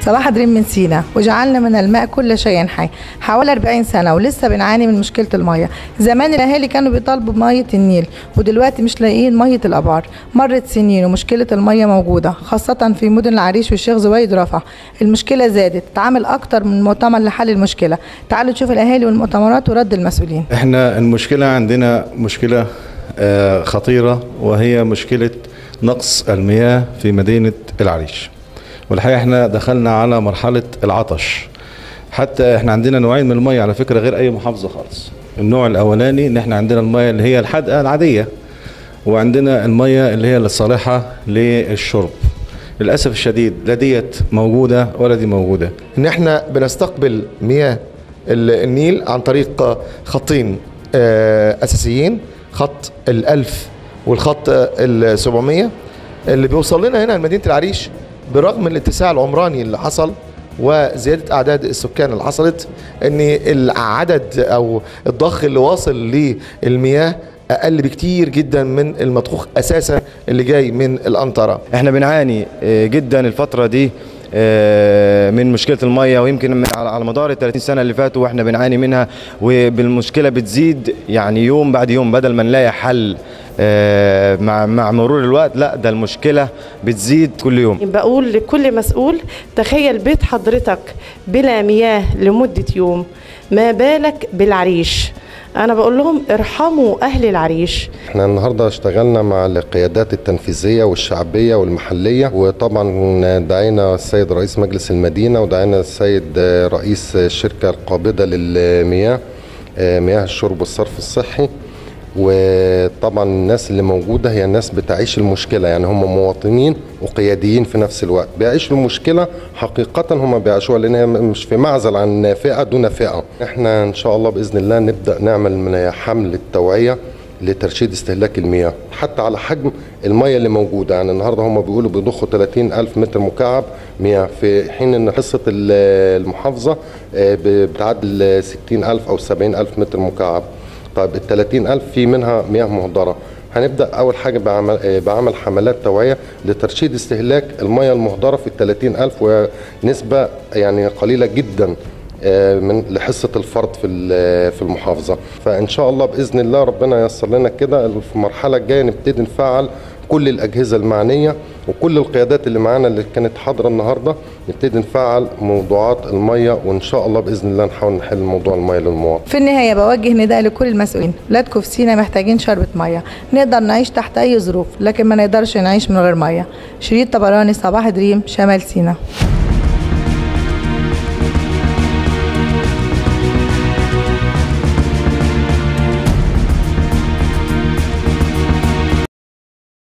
صباح دريم من سينا وجعلنا من الماء كل شيء حي حوالي 40 سنة ولسه بنعاني من مشكلة المية زمان الأهالي كانوا بيطالبوا بمية النيل ودلوقتي مش لاقيين مية الأبار مرت سنين ومشكلة المية موجودة خاصة في مدن العريش والشيخ زويد رفح المشكلة زادت اتعمل أكتر من مؤتمر لحل المشكلة تعالوا نشوف الأهالي والمؤتمرات ورد المسؤولين احنا المشكلة عندنا مشكلة آه، خطيرة وهي مشكلة نقص المياه في مدينة العريش والحقيقة احنا دخلنا على مرحلة العطش حتى احنا عندنا نوعين من المية على فكرة غير أي محافظة خالص النوع الأولاني ان احنا عندنا المية اللي هي الحادقة العادية وعندنا المية اللي هي الصالحة للشرب للأسف الشديد لا ديت موجودة ولا دي موجودة ان احنا بنستقبل مياه ال- النيل عن طريق خطين آه، اساسيين خط الألف والخط ال 700 اللي بيوصل لنا هنا لمدينه العريش برغم الاتساع العمراني اللي حصل وزياده اعداد السكان اللي حصلت ان العدد او الضخ اللي واصل للمياه اقل بكتير جدا من المضخوخ اساسا اللي جاي من الانطره احنا بنعاني آه، جدا الفترة دي آه، من مشكلة المية ويمكن من على على مدار ال 30 سنة اللي فاتوا واحنا بنعاني منها وبالمشكلة بتزيد يعني يوم بعد يوم بدل ما نلاقي حل آه، مع مع مرور الوقت لا ده المشكلة بتزيد كل يوم بقول لكل مسؤول تخيل بيت حضرتك بلا مياه لمدة يوم ما بالك بالعريش أنا بقول لهم ارحموا أهل العريش احنا النهارده اشتغلنا مع القيادات التنفيذيه والشعبيه والمحليه وطبعا دعينا السيد رئيس مجلس المدينه ودعينا السيد رئيس الشركه القابضه للمياه اه، مياه الشرب والصرف الصحي وطبعا الناس اللي موجوده هي ناس بتعيش المشكله يعني هم مواطنين وقياديين في نفس الوقت بيعيشوا المشكله حقيقه هم بيعيشوها لان هي مش في معزل عن فئه دون فئه احنا ان شاء الله باذن الله نبدا نعمل من حمله توعيه لترشيد استهلاك المياه حتى على حجم المياه اللي موجودة يعني النهاردة هم بيقولوا بيضخوا 30 ألف متر مكعب مياه في حين أن حصة ال- المحافظة آه، بتعدل 60 ألف أو 70 ألف متر مكعب طيب ال 30 ألف في منها مياه مهدرة هنبدا اول حاجه بعمل آه، بعمل حملات توعيه لترشيد استهلاك المياه المهدره في ال 30 الف ونسبه يعني قليله جدا آه، من لحصه الفرد في ال- في المحافظه فان شاء الله باذن الله ربنا ييسر لنا كده في المرحله الجايه نبتدي نفعل كل الاجهزه المعنيه وكل القيادات اللي معانا اللي كانت حاضره النهارده نبتدي نفعل موضوعات الميه وان شاء الله باذن الله نحاول نحل موضوع الميه للمواطن في النهاية بوجه نداء لكل المسؤولين ولادكم في سينا محتاجين شربة مية نقدر نعيش تحت أي ظروف لكن ما نقدرش نعيش من غير مية شريط طبراني صباح دريم شمال سينا